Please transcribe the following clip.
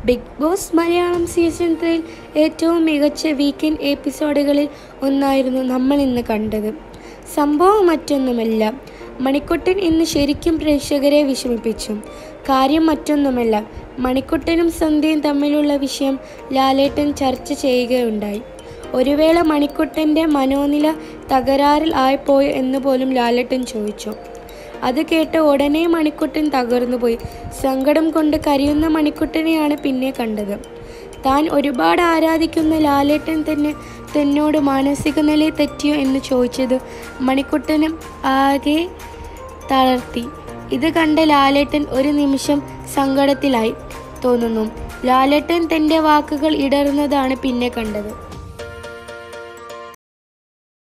big boss Malayalam season ത്രീയിൽ ഏറ്റവും മികച്ച വീക്കെൻഡ് എപ്പിസോഡുകളിൽ ഒന്നായിരുന്നു നമ്മൾ ഇന്ന് കണ്ടത് സംഭവം മറ്റൊന്നുമല്ല മണിക്കുട്ടൻ ഇന്ന് ശരിക്കും പ്രേക്ഷകരെ വിഷമിപ്പിച്ചു കാര്യം മറ്റൊന്നുമല്ല മണിക്കുട്ടനും സന്ധ്യയും തമ്മിലുള്ള വിഷയം ലാലേട്ടൻ ചർച്ച ചെയ്യുകയുണ്ടായി ഒരു വേള മണിക്കുട്ടൻ്റെ മനോനില തകരാറിൽ ആയിപ്പോയോ എന്ന് പോലും ലാലേട്ടൻ ചോദിച്ചു അത് കേട്ട് ഉടനെ മണിക്കുട്ടൻ തകർന്നുപോയി സങ്കടം കൊണ്ട് കരയുന്ന മണിക്കുട്ടനെയാണ് പിന്നെ കണ്ടത് താൻ ഒരുപാട് ആരാധിക്കുന്ന ലാലേട്ടൻ തന്നെ തന്നോട് മാനസിക നില തെറ്റിയോ എന്ന് ചോദിച്ചത് മണിക്കുട്ടനും ആകെ തളർത്തി ഇത് കണ്ട ലാലേട്ടൻ ഒരു നിമിഷം സങ്കടത്തിലായി തോന്നുന്നു ലാലേട്ടൻ തൻ്റെ വാക്കുകൾ ഇടറുന്നതാണ് പിന്നെ കണ്ടത്